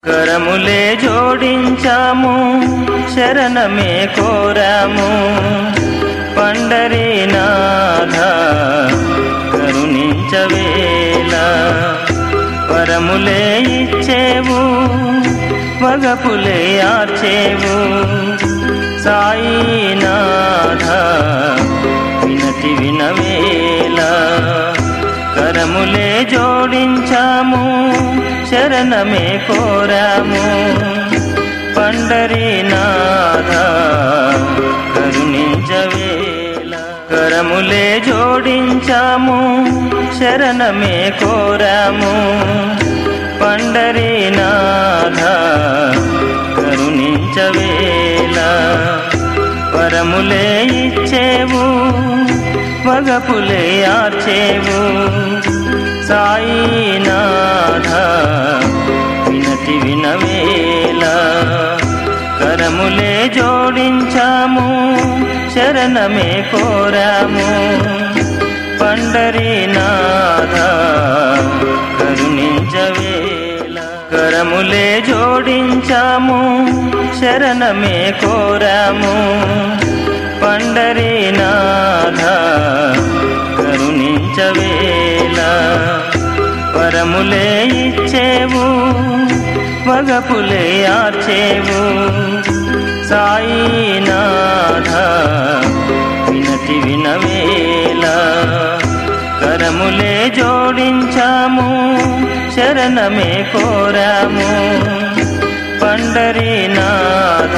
కరములే జోడించాము శరణమే కోరాము పండరీనాథ కరుణించవేళ వరములే ఇచ్చేవు వగపులే ఆర్చేవు సాయినాథ వినతి వినవేళ కరములే జోడించాము శరణమే కోరాము పండరీనాథ కరుణించవేళ కరములే జోడించాము శరణమే కోరాము పండరీనాథ కరుణించవేళ వరములే ఇచ్చేవు వగపులే ఆర్చేవు సాయినాథ వినతి వినవేళ కరములే జోడించాము శరణమే కోరాము పండరీనాథ కరుణించవేళ కరములే జోడించాము శరణమే కోరాము పండరీనాథ కరుణించవేళ వరములే ఇచ్చేవు వగపులే ఆర్చేవు సాయినాథ వినతి వినవేళ కరములే జోడించాము శరణమే కోరాము పండరీనాథ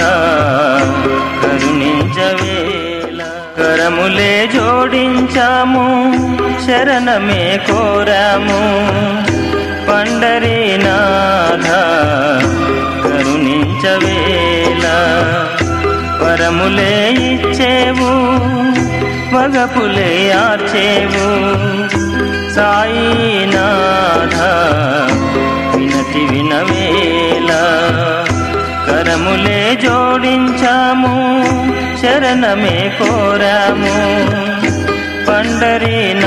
కరుణించవేళ కరములే జోడించాము శరణమే కోరాము పండరీనాథ కరుణించవేళ వరములే ఇచ్చేవు వగపులే ఆర్చేవు సాయినాథ వినతి వినవేళ కరములే జోడించాము శరణమే కోరాము పండరీనాథ